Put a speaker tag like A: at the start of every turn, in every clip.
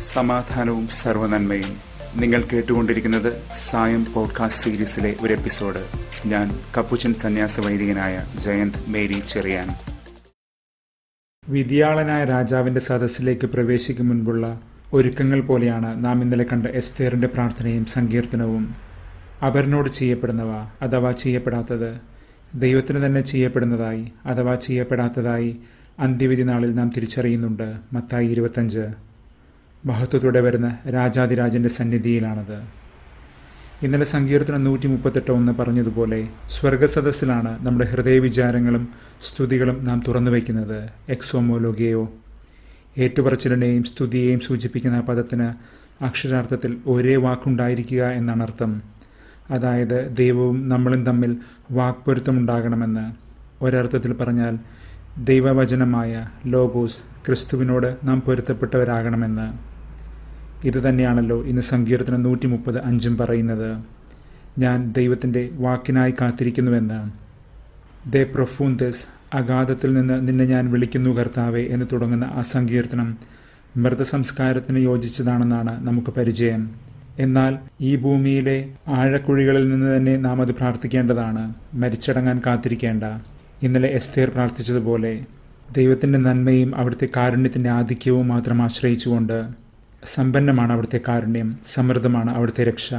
A: സമാധാനവും സർവനന്മയും നിങ്ങൾ കേട്ടുകൊണ്ടിരിക്കുന്നത് സായം പോഡ്കാസ്റ്റ് സീരീസിലെ ഒരു എപ്പിസോഡ് ഞാൻ കപ്പുച്ചൻ സന്യാസ വൈദികനായ ജയന്ത് മേരി ചെറിയാൻ വിധിയാളനായ രാജാവിന്റെ സദസ്സിലേക്ക് പ്രവേശിക്കും മുൻപുള്ള ഒരുക്കങ്ങൾ പോലെയാണ് നാം ഇന്നലെ കണ്ട എസ്തേറിന്റെ പ്രാർത്ഥനയും സങ്കീർത്തനവും അവരനോട് ചെയ്യപ്പെടുന്നവ അഥവാ ചെയ്യപ്പെടാത്തത് ദൈവത്തിന് തന്നെ ചെയ്യപ്പെടുന്നതായി അഥവാ ചെയ്യപ്പെടാത്തതായി അന്ത്യവിധി നാളിൽ നാം തിരിച്ചറിയുന്നുണ്ട് മത്തായി ഇരുപത്തഞ്ച് മഹത്വത്തോടെ വരുന്ന രാജാതിരാജന്റെ സന്നിധിയിലാണത് ഇന്നലെ സങ്കീർത്തനം നൂറ്റി മുപ്പത്തെട്ട് ഒന്ന് പറഞ്ഞതുപോലെ സ്വർഗസദസ്സിലാണ് നമ്മുടെ ഹൃദയവിചാരങ്ങളും സ്തുതികളും നാം തുറന്നു വയ്ക്കുന്നത് എക്സോമോലോഗയോ ഏറ്റുപറച്ചിലിനെയും സ്തുതിയെയും സൂചിപ്പിക്കുന്ന പദത്തിന് അക്ഷരാർത്ഥത്തിൽ ഒരേ വാക്കുണ്ടായിരിക്കുക എന്നാണ് അർത്ഥം അതായത് ദൈവവും നമ്മളും തമ്മിൽ വാക്പൊരുത്തമുണ്ടാകണമെന്ന് ഒരർത്ഥത്തിൽ പറഞ്ഞാൽ ദൈവവചനമായ ലോഗോസ് ക്രിസ്തുവിനോട് നാം പൊരുത്തപ്പെട്ടവരാകണമെന്ന് ഇതുതന്നെയാണല്ലോ ഇന്ന് സങ്കീർത്തനം നൂറ്റി മുപ്പത് അഞ്ചും പറയുന്നത് ഞാൻ ദൈവത്തിൻ്റെ വാക്കിനായി കാത്തിരിക്കുന്നുവെന്ന് ദേ പ്രൊഫൂന്തസ് അഗാധത്തിൽ നിന്ന് നിന്നെ ഞാൻ വിളിക്കുന്നു കർത്താവെ എന്ന് തുടങ്ങുന്ന ആ സങ്കീർത്തനം മൃതസംസ്കാരത്തിന് യോജിച്ചതാണെന്നാണ് നമുക്ക് പരിചയം എന്നാൽ ഈ ഭൂമിയിലെ ആഴക്കുഴികളിൽ നിന്ന് തന്നെ നാം അത് പ്രാർത്ഥിക്കേണ്ടതാണ് മരിച്ചടങ്ങാൻ കാത്തിരിക്കേണ്ട ഇന്നലെ എസ്തേർ പ്രാർത്ഥിച്ചതുപോലെ ദൈവത്തിൻ്റെ നന്മയും അവിടുത്തെ കാരുണ്യത്തിൻ്റെ ആധിക്യവും മാത്രം ആശ്രയിച്ചുകൊണ്ട് സമ്പന്നമാണ് അവിടുത്തെ കാരുണ്യം സമൃദ്ധമാണ് അവിടുത്തെ രക്ഷ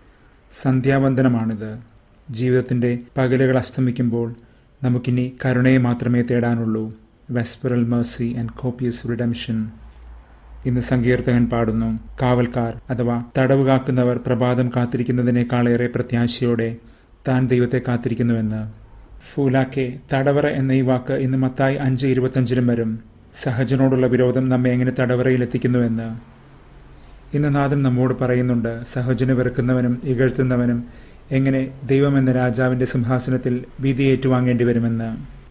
A: സന്ധ്യാവന്ദനമാണിത് ജീവിതത്തിൻ്റെ പകലുകൾ അസ്തമിക്കുമ്പോൾ നമുക്കിനി കരുണയെ മാത്രമേ തേടാനുള്ളൂ vesperal mercy and copious redemption ഇന്ന് സങ്കീർത്തകൻ പാടുന്നു കാവൽക്കാർ അഥവാ തടവ് കാക്കുന്നവർ പ്രഭാതം കാത്തിരിക്കുന്നതിനേക്കാളേറെ പ്രത്യാശയോടെ താൻ ദൈവത്തെ കാത്തിരിക്കുന്നുവെന്ന് ഫൂലാക്കെ തടവറ എന്ന ഈ വാക്ക് ഇന്ന് മത്തായി അഞ്ച് ഇരുപത്തഞ്ചിലും വരും സഹജനോടുള്ള വിരോധം നമ്മെ എങ്ങനെ തടവറയിൽ എത്തിക്കുന്നുവെന്ന് ഇന്ന് നാഥൻ നമ്മോട് പറയുന്നുണ്ട് സഹജന് വെറുക്കുന്നവനും ഇകഴ്ത്തുന്നവനും എങ്ങനെ ദൈവമെന്ന രാജാവിന്റെ സിംഹാസനത്തിൽ വിധി ഏറ്റുവാങ്ങേണ്ടി വരുമെന്ന്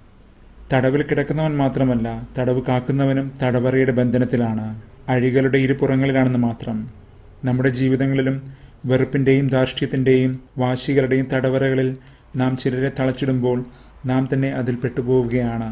A: തടവിൽ കിടക്കുന്നവൻ മാത്രമല്ല തടവ് കാക്കുന്നവനും തടവറയുടെ ബന്ധനത്തിലാണ് അഴികളുടെ ഇരുപുറങ്ങളിലാണെന്ന് മാത്രം നമ്മുടെ ജീവിതങ്ങളിലും വെറുപ്പിന്റെയും ധാർഷ്ട്യത്തിന്റെയും വാശികളുടെയും തടവറകളിൽ നാം ചിലരെ തളച്ചിടുമ്പോൾ നാം തന്നെ അതിൽ പെട്ടുപോവുകയാണ്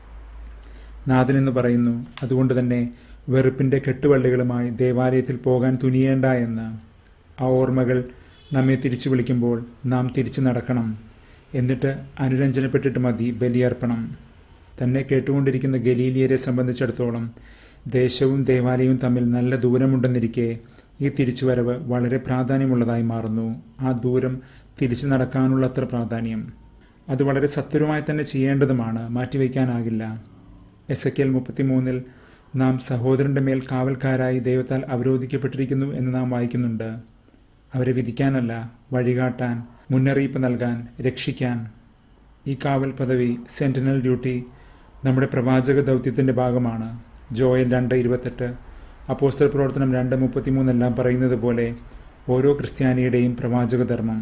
A: നാഥനെന്ന് പറയുന്നു അതുകൊണ്ട് തന്നെ വെറുപ്പിന്റെ കെട്ടുവള്ളികളുമായി ദേവാലയത്തിൽ പോകാൻ തുനിയേണ്ട എന്ന് ആ ഓർമ്മകൾ നമ്മെ തിരിച്ചു വിളിക്കുമ്പോൾ നാം തിരിച്ചു നടക്കണം എന്നിട്ട് അനുരഞ്ജനപ്പെട്ടിട്ട് മതി ബലിയർപ്പണം തന്നെ കേട്ടുകൊണ്ടിരിക്കുന്ന ഗലീലിയരെ സംബന്ധിച്ചിടത്തോളം ദേശവും ദേവാലയവും തമ്മിൽ നല്ല ദൂരമുണ്ടെന്നിരിക്കെ ഈ തിരിച്ചുവരവ് വളരെ പ്രാധാന്യമുള്ളതായി മാറുന്നു ആ ദൂരം തിരിച്ചു നടക്കാനുള്ളത്ര പ്രാധാന്യം അത് വളരെ സത്വരമായി തന്നെ ചെയ്യേണ്ടതുമാണ് മാറ്റിവെക്കാനാകില്ല എസ് എ കെൽ മുപ്പത്തിമൂന്നിൽ നാം സഹോദരന്റെ മേൽ കാവൽക്കാരായി ദൈവത്താൽ അവരോധിക്കപ്പെട്ടിരിക്കുന്നു എന്ന് നാം വായിക്കുന്നുണ്ട് അവരെ വിധിക്കാനല്ല വഴികാട്ടാൻ മുന്നറിയിപ്പ് നൽകാൻ രക്ഷിക്കാൻ ഈ കാവൽ പദവി സെന്റിനൽ ഡ്യൂട്ടി നമ്മുടെ പ്രവാചക ദൗത്യത്തിന്റെ ഭാഗമാണ് ജോയൽ രണ്ട് ഇരുപത്തെട്ട് അപ്പോസ്റ്റൽ പ്രവർത്തനം രണ്ട് മുപ്പത്തിമൂന്നെല്ലാം പറയുന്നത് പോലെ ഓരോ ക്രിസ്ത്യാനിയുടെയും പ്രവാചക ധർമ്മം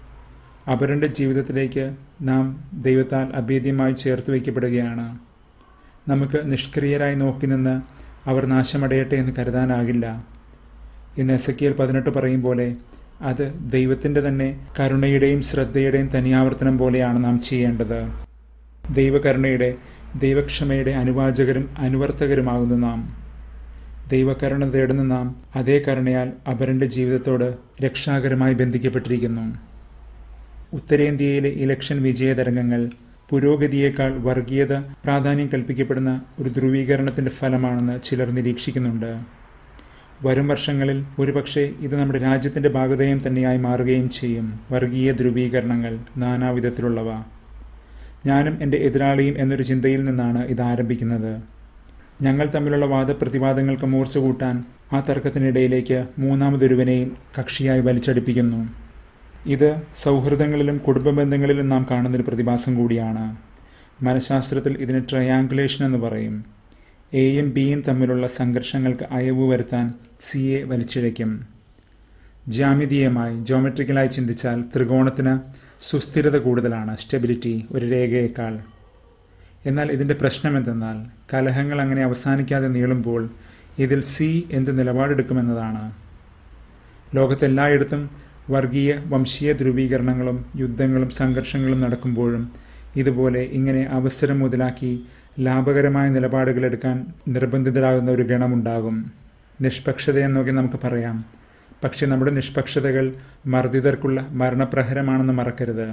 A: അവരുടെ ജീവിതത്തിലേക്ക് നാം ദൈവത്താൽ അഭേദ്യമായി ചേർത്ത് വയ്ക്കപ്പെടുകയാണ് നമുക്ക് നിഷ്ക്രിയരായി നോക്കി നിന്ന് അവർ നാശമടയട്ടെ എന്ന് കരുതാനാകില്ല ഇന്ന് എസ് എ പതിനെട്ട് പറയും പോലെ അത് ദൈവത്തിൻ്റെ തന്നെ കരുണയുടെയും ശ്രദ്ധയുടെയും തനിയാവർത്തനം പോലെയാണ് നാം ചെയ്യേണ്ടത് ദൈവകരുണയുടെ ദൈവക്ഷമയുടെ അനുവാചകരും അനുവർത്തകരുമാകുന്ന നാം ദൈവകരുണ തേടുന്ന നാം അതേ കരുണയാൽ അപരന്റെ ജീവിതത്തോട് രക്ഷാകരമായി ബന്ധിക്കപ്പെട്ടിരിക്കുന്നു ഉത്തരേന്ത്യയിലെ ഇലക്ഷൻ വിജയതരംഗങ്ങൾ പുരോഗതിയേക്കാൾ വർഗീയത പ്രാധാന്യം കൽപ്പിക്കപ്പെടുന്ന ഒരു ധ്രുവീകരണത്തിന്റെ ഫലമാണെന്ന് ചിലർ നിരീക്ഷിക്കുന്നുണ്ട് വരും വർഷങ്ങളിൽ ഒരുപക്ഷെ ഇത് നമ്മുടെ രാജ്യത്തിന്റെ ഭാഗതയും തന്നെയായി മാറുകയും ചെയ്യും വർഗീയ ധ്രുവീകരണങ്ങൾ നാനാവിധത്തിലുള്ളവ ഞാനും എൻ്റെ എതിരാളിയും എന്നൊരു ചിന്തയിൽ നിന്നാണ് ഇത് ആരംഭിക്കുന്നത് ഞങ്ങൾ തമ്മിലുള്ള വാദപ്രതിവാദങ്ങൾക്ക് മൂർച്ച കൂട്ടാൻ ആ തർക്കത്തിനിടയിലേക്ക് മൂന്നാമതൊരുവനെയും കക്ഷിയായി വലിച്ചടിപ്പിക്കുന്നു ഇത് സൗഹൃദങ്ങളിലും കുടുംബ ബന്ധങ്ങളിലും നാം കാണുന്നൊരു പ്രതിഭാസം കൂടിയാണ് മനഃശാസ്ത്രത്തിൽ ഇതിന് ട്രയാങ്കുലേഷൻ എന്ന് പറയും എയും ബിയും തമ്മിലുള്ള സംഘർഷങ്ങൾക്ക് അയവ് വരുത്താൻ സി എ വലിച്ചിഴയ്ക്കും ജാമിതീയമായി ജോമെട്രിക്കലായി ചിന്തിച്ചാൽ ത്രികോണത്തിന് സുസ്ഥിരത കൂടുതലാണ് സ്റ്റെബിലിറ്റി ഒരു രേഖയേക്കാൾ എന്നാൽ ഇതിന്റെ പ്രശ്നം എന്തെന്നാൽ കലഹങ്ങൾ അങ്ങനെ അവസാനിക്കാതെ നീളുമ്പോൾ ഇതിൽ സി എന്ത് നിലപാടെടുക്കുമെന്നതാണ് ലോകത്തെല്ലായിടത്തും വർഗീയ വംശീയ ധ്രുവീകരണങ്ങളും യുദ്ധങ്ങളും സംഘർഷങ്ങളും നടക്കുമ്പോഴും ഇതുപോലെ ഇങ്ങനെ അവസരം മുതലാക്കി ലാഭകരമായ നിലപാടുകൾ എടുക്കാൻ നിർബന്ധിതരാകുന്ന ഒരു ഗണമുണ്ടാകും നിഷ്പക്ഷതയെന്നൊക്കെ നമുക്ക് പറയാം പക്ഷെ നമ്മുടെ നിഷ്പക്ഷതകൾ മർദ്ദിതർക്കുള്ള മരണപ്രഹരമാണെന്ന് മറക്കരുത്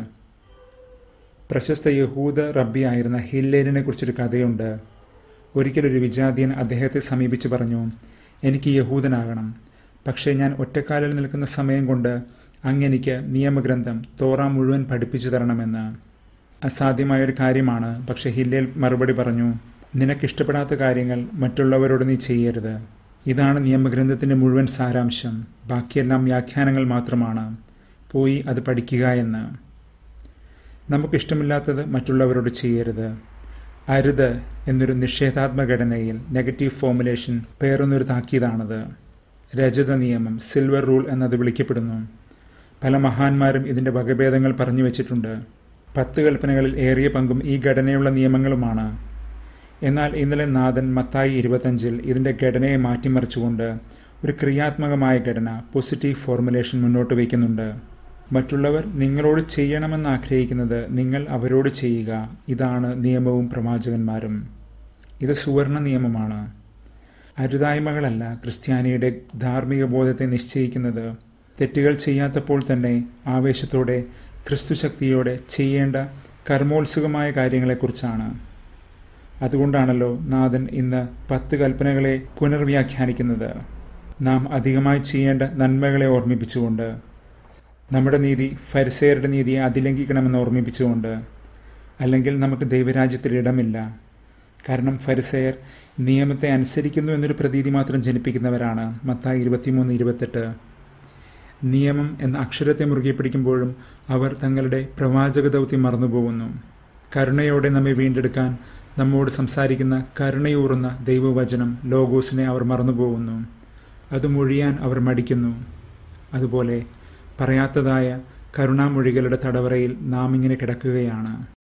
A: പ്രശസ്ത യഹൂദ റബ്ബിയായിരുന്ന ഹില്ലേലിനെ കുറിച്ചൊരു കഥയുണ്ട് ഒരിക്കലൊരു വിജാതിയൻ അദ്ദേഹത്തെ സമീപിച്ച് പറഞ്ഞു എനിക്ക് യഹൂദനാകണം പക്ഷേ ഞാൻ ഒറ്റക്കാലിൽ നിൽക്കുന്ന സമയം കൊണ്ട് അങ്ങെനിക്ക് നിയമഗ്രന്ഥം തോറ മുഴുവൻ പഠിപ്പിച്ചു തരണമെന്ന് അസാധ്യമായൊരു കാര്യമാണ് പക്ഷെ ഹില്ലേൽ മറുപടി പറഞ്ഞു നിനക്കിഷ്ടപ്പെടാത്ത കാര്യങ്ങൾ മറ്റുള്ളവരോട് നീ ചെയ്യരുത് ഇതാണ് നിയമഗ്രന്ഥത്തിന്റെ മുഴുവൻ സാരാംശം ബാക്കിയെല്ലാം വ്യാഖ്യാനങ്ങൾ മാത്രമാണ് പോയി അത് പഠിക്കുക എന്ന് നമുക്കിഷ്ടമില്ലാത്തത് മറ്റുള്ളവരോട് ചെയ്യരുത് അരുത് എന്നൊരു നിഷേധാത്മക ഘടനയിൽ നെഗറ്റീവ് ഫോമുലേഷൻ പേറുന്നൊരു താക്കീതാണത് രജത നിയമം സിൽവർ റൂൾ എന്നത് വിളിക്കപ്പെടുന്നു പല മഹാന്മാരും ഇതിന്റെ വകഭേദങ്ങൾ പറഞ്ഞു വെച്ചിട്ടുണ്ട് പത്ത് കൽപ്പനകളിൽ ഏറിയ പങ്കും ഈ ഘടനയുള്ള നിയമങ്ങളുമാണ് എന്നാൽ ഇന്നലെ നാഥൻ മത്തായി ഇരുപത്തഞ്ചിൽ ഇതിന്റെ ഘടനയെ മാറ്റിമറിച്ചുകൊണ്ട് ഒരു ക്രിയാത്മകമായ ഘടന പോസിറ്റീവ് ഫോർമുലേഷൻ മുന്നോട്ട് വയ്ക്കുന്നുണ്ട് മറ്റുള്ളവർ നിങ്ങളോട് ചെയ്യണമെന്ന് ആഗ്രഹിക്കുന്നത് നിങ്ങൾ അവരോട് ചെയ്യുക ഇതാണ് നിയമവും പ്രവാചകന്മാരും ഇത് സുവർണ നിയമമാണ് അരുതായ്മകളല്ല ക്രിസ്ത്യാനിയുടെ ധാർമ്മിക ബോധത്തെ നിശ്ചയിക്കുന്നത് തെറ്റുകൾ ചെയ്യാത്തപ്പോൾ തന്നെ ആവേശത്തോടെ ക്രിസ്തുശക്തിയോടെ ചെയ്യേണ്ട കർമ്മോത്സുകമായ കാര്യങ്ങളെക്കുറിച്ചാണ് അതുകൊണ്ടാണല്ലോ നാഥൻ ഇന്ന് പത്ത് കൽപ്പനകളെ പുനർവ്യാഖ്യാനിക്കുന്നത് നാം അധികമായി ചെയ്യേണ്ട നന്മകളെ ഓർമ്മിപ്പിച്ചുകൊണ്ട് നമ്മുടെ നീതി ഫരിസേരുടെ നീതിയെ അതിലംഘിക്കണമെന്ന് ഓർമ്മിപ്പിച്ചുകൊണ്ട് അല്ലെങ്കിൽ നമുക്ക് ദൈവരാജ്യത്തിൽ ഇടമില്ല കാരണം ഫരിസയർ നിയമത്തെ അനുസരിക്കുന്നു എന്നൊരു പ്രതീതി മാത്രം ജനിപ്പിക്കുന്നവരാണ് മത്തായി ഇരുപത്തിമൂന്ന് ഇരുപത്തെട്ട് നിയമം എന്ന അക്ഷരത്തെ മുറുകെ പിടിക്കുമ്പോഴും അവർ തങ്ങളുടെ പ്രവാചക ദൗത്യം മറന്നുപോകുന്നു കരുണയോടെ നമ്മെ വീണ്ടെടുക്കാൻ നമ്മോട് സംസാരിക്കുന്ന കരുണയൂറുന്ന ദൈവവചനം ലോഗോസിനെ അവർ മറന്നുപോകുന്നു അത് മൊഴിയാൻ അവർ മടിക്കുന്നു അതുപോലെ പറയാത്തതായ കരുണാമൊഴികളുടെ തടവറയിൽ നാം ഇങ്ങനെ കിടക്കുകയാണ്